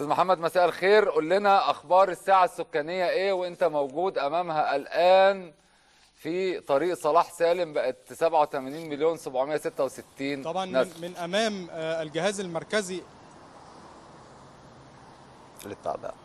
استاذ محمد مساء الخير قول لنا اخبار الساعه السكانيه ايه وانت موجود امامها الان في طريق صلاح سالم بقت 87 مليون 766 طبعا من, نسمة. من امام آه، الجهاز المركزي للتعبئة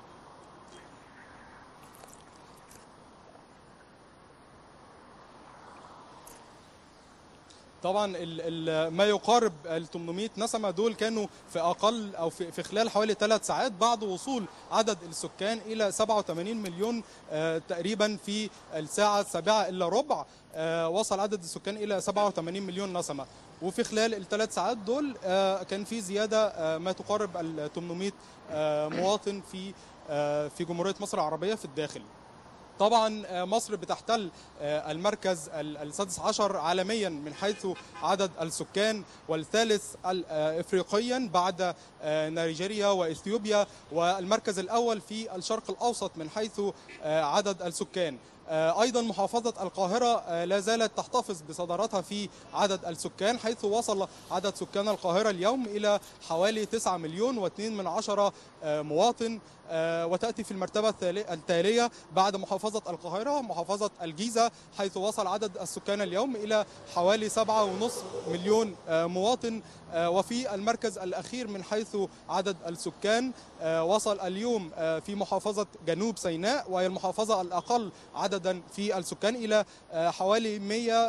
طبعا ال ال ما يقارب ال 800 نسمه دول كانوا في اقل او في, في خلال حوالي ثلاث ساعات بعد وصول عدد السكان الى 87 مليون آه تقريبا في الساعه السابعه الا ربع آه وصل عدد السكان الى 87 مليون نسمه وفي خلال الثلاث ساعات دول آه كان في زياده آه ما تقارب ال 800 آه مواطن في آه في جمهوريه مصر العربيه في الداخل طبعا آه، مصر بتحتل آه، المركز ال- السادس عشر عالميا من حيث عدد السكان والثالث ال- آه، افريقيا بعد آه، نيجيريا واثيوبيا والمركز الاول في الشرق الاوسط من حيث آه، عدد السكان آه، ايضا محافظه القاهره آه، لا زالت تحتفظ بصدارتها في عدد السكان حيث وصل عدد سكان القاهره اليوم الى حوالي 9 مليون و2 من عشرة آه، مواطن آه، وتاتي في المرتبه التالي- التاليه بعد محافظه القاهره محافظه الجيزه حيث وصل عدد السكان اليوم الى حوالي 7.5 مليون آه، مواطن آه، وفي المركز الاخير من حيث عدد السكان آه، وصل اليوم آه، في محافظه جنوب سيناء وهي المحافظه الاقل عددا في السكان الى آه، حوالي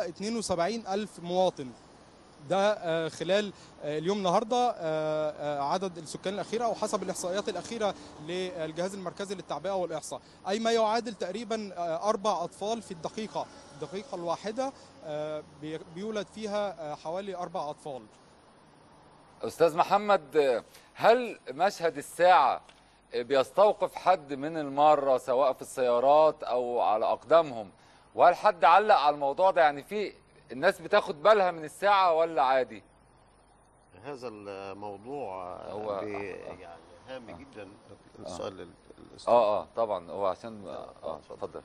172 الف مواطن ده آه، خلال آه، اليوم النهارده آه، آه، عدد السكان الاخيره او حسب الاحصائيات الاخيره للجهاز المركزي للتعبئه والاحصاء اي ما يعادل تقريبا آه، اربع اطفال في الدقيقه الدقيقه الواحده آه، بي- بيولد فيها آه، حوالي اربع اطفال استاذ محمد هل مشهد الساعه بيستوقف حد من الماره سواء في السيارات او على اقدامهم وهل حد علق على الموضوع ده يعني في الناس بتاخد بالها من الساعه ولا عادي هذا الموضوع هو- هو يعني هام جدا السؤال ال- الأستاذ. اه اه طبعا هو عشان اه اتفضل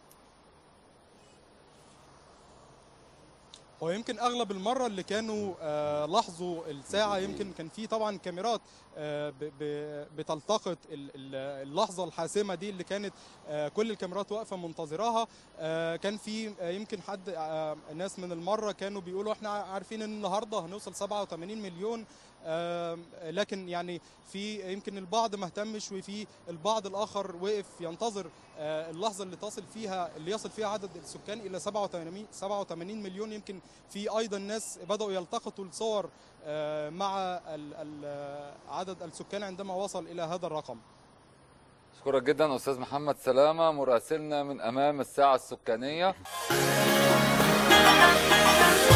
هو يمكن اغلب المره اللي كانوا آه، لاحظوا الساعه يمكن كان في طبعا كاميرات آه، ب- ب- بتلتقط ال- ال- اللحظه الحاسمه دي اللي كانت آه، كل الكاميرات واقفه منتظراها آه، كان في آه، يمكن حد آه، ناس من المره كانوا بيقولوا احنا عارفين ان النهارده هنوصل 87 مليون آه، لكن يعني في يمكن البعض ما اهتمش وفي البعض الاخر وقف ينتظر آه، اللحظه اللي تصل فيها اللي يصل فيها عدد السكان الى 87 87 مليون يمكن في ايضا ناس بداوا يلتقطوا الصور آه، مع ال- ال- عدد السكان عندما وصل الى هذا الرقم اشكرك جدا استاذ محمد سلامه مراسلنا من امام الساعه السكانيه